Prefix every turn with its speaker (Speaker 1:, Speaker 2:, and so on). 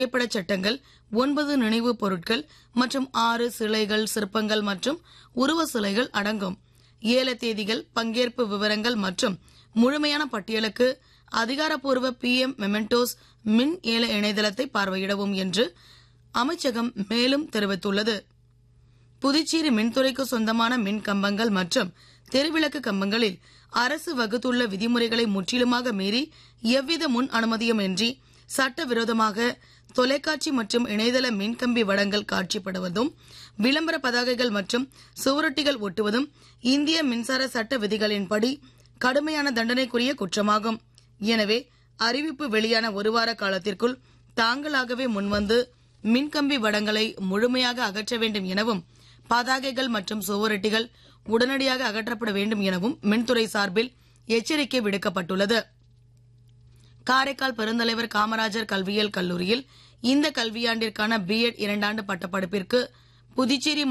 Speaker 1: புகைப்படச் சட்டங்கள் ஒன்பது நினைவுப் பொருட்கள் மற்றும் ஆறு சிலைகள் சிற்பங்கள் மற்றும் உருவ சிலைகள் அடங்கும் ஏல தேதிகள் பங்கேற்பு விவரங்கள் மற்றும் முழுமையான பட்டியலுக்கு அதிகாரப்பூர்வ பிஎம் மெமெண்டோஸ் மின் ஏல இணையதளத்தை பார்வையிடவும் என்று அமைச்சகம் மேலும் தெரிவித்துள்ளது புதுச்சேரி மின்துறைக்கு சொந்தமான மின் கம்பங்கள் மற்றும் தெருவிளக்கு கம்பங்களில் அரசு வகுத்துள்ள விதிமுறைகளை முற்றிலுமாக மீறி எவ்வித முன் அனுமதியுமின்றி சட்டவிரோதமாக தொலைக்காட்சி மற்றும் இணையதள மின்கம்பி வடங்கள் காட்சிப்படுவதும் விளம்பர பதாகைகள் மற்றும் சுவரொட்டிகள் ஒட்டுவதும் இந்திய மின்சார சட்ட விதிகளின்படி கடுமையான தண்டனைக்குரிய குற்றமாகும் எனவே அறிவிப்பு வெளியான ஒரு வார காலத்திற்குள் தாங்களாகவே முன்வந்து மின்கம்பி வடங்களை முழுமையாக அகற்ற வேண்டும் எனவும் பதாகைகள் மற்றும் சுவரொட்டிகள் உடனடியாக அகற்றப்பட வேண்டும் எனவும் மின்துறை சார்பில் எச்சரிக்கை விடுக்கப்பட்டுள்ளது காரைக்கால் பெருந்தலைவர் காமராஜர் கல்வியியல் கல்லூரியில் இந்த கல்வியாண்டிற்கான பிஎட் இரண்டாண்டு பட்டப்படிப்பிற்கு புதுச்சேரி